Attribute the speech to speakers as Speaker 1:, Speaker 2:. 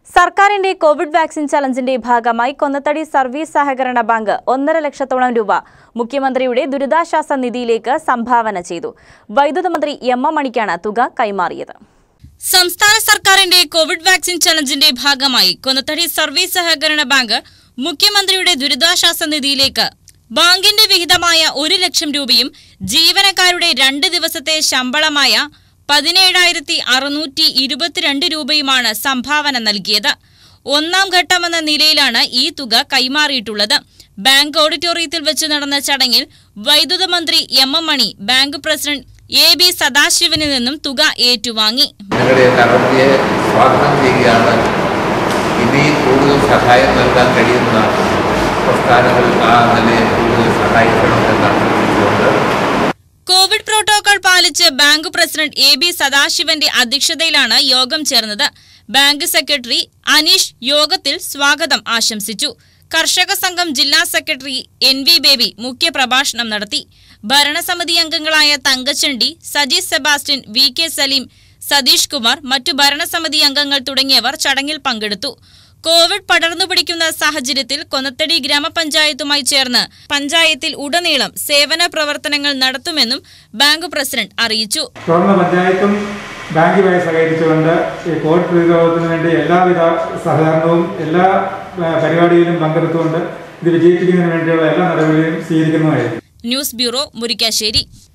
Speaker 1: സർക്കാരിന്റെ Covid vaccine ചലഞ്ചിന്റെ ഭാഗമായി Konnathady service സഹകരണ ബാങ്ക് ഒന്നര ലക്ഷത്തോളം രൂപ മുഖ്യമന്ത്രിയുടെ ദുരിതാശ്വാസ നിധിയിലേക്ക് സംഭാവന ചെയ്തു വൈദ്യുത മന്ത്രി എം എം മണിക്കാണ് തുക കൈമാറിയത്
Speaker 2: സംസ്ഥാന സർക്കാരിന്റെ കോവിഡ് വാക്സിൻ ചലഞ്ചിന്റെ ഭാഗമായി കൊന്നത്തടി സർവീസ് സഹകരണ ബാങ്ക് മുഖ്യമന്ത്രിയുടെ ദുരിതാശ്വാസ നിധിയിലേക്ക് ബാങ്കിന്റെ വിഹിതമായ ഒരു ലക്ഷം രൂപയും ജീവനക്കാരുടെ രണ്ട് ദിവസത്തെ ശമ്പളമായ പതിനേഴായിരത്തി അറുന്നൂറ്റി ഇരുപത്തിരണ്ട് രൂപയുമാണ് സംഭാവന നൽകിയത് ഒന്നാം ഘട്ടമെന്ന നിലയിലാണ് ഈ തുക കൈമാറിയിട്ടുള്ളത് ബാങ്ക് ഓഡിറ്റോറിയത്തിൽ വെച്ച് നടന്ന ചടങ്ങിൽ വൈദ്യുത മന്ത്രി M M Mani bank president A B സദാശിവനിൽ നിന്നും തുക ഏറ്റുവാങ്ങി
Speaker 3: നിങ്ങളുടെ നടപടിയെ സ്വാഗതം ചെയ്യുകയാണ് ഇനി കൂടുതൽ സഹായം നൽകാൻ കഴിയുന്ന പ്രസ്ഥാനങ്ങൾ ആ നിലയിൽ കൂടുതൽ സഹായിക്കണം എന്നാണ് അറിയിച്ചുകൊണ്ട്
Speaker 2: കോവിഡ് പ്രോട്ടോകോൾ പാലിച്ച് ബാങ്ക് പ്രസിഡന്റ് എ ബി സദാശിവന്റെ അധ്യക്ഷതയിലാണ് യോഗം ചേർന്നത് ബാങ്ക് സെക്രട്ടറി അനീഷ് യോഗത്തിൽ സ്വാഗതം ആശംസിച്ചു കർഷക സംഘം ജില്ലാ സെക്രട്ടറി എൻ വി ബേബി മുഖ്യപ്രഭാഷണം നടത്തി ഭരണസമിതി അംഗങ്ങളായ തങ്കച്ചണ്ടി സജി സെബാസ്റ്റ്യൻ വി കെ സലീം സതീഷ് കുമാർ മറ്റു ഭരണസമിതി അംഗങ്ങൾ തുടങ്ങിയവർ ചടങ്ങിൽ പങ്കെടുത്തു കോവിഡ് പടർന്നു പിടിക്കുന്ന സാഹചര്യത്തിൽ കൊന്നത്തടി ഗ്രാമപഞ്ചായത്തുമായി ചേർന്ന് പഞ്ചായത്തിൽ ഉടനീളം സേവന പ്രവർത്തനങ്ങൾ നടത്തുമെന്നും ബാങ്ക് പ്രസിഡന്റ് അറിയിച്ചു
Speaker 4: തുറന്ന പഞ്ചായത്തും ബാങ്കുമായി സഹകരിച്ചുകൊണ്ട് ഈ കോവിഡ് പ്രതിരോധത്തിന് വേണ്ടി എല്ലാവിധ സഹകരണവും എല്ലാ ആ, പരിപാടിയിലും പങ്കെടുത്തുകൊണ്ട് ഇത് വിജയിപ്പിക്കുന്നതിന് വേണ്ടിയുള്ള എല്ലാ നടപടികളും സ്വീകരിക്കുന്നതായിരിക്കും
Speaker 2: ന്യൂസ് ബ്യൂറോ മുരിക്കാശ്ശേരി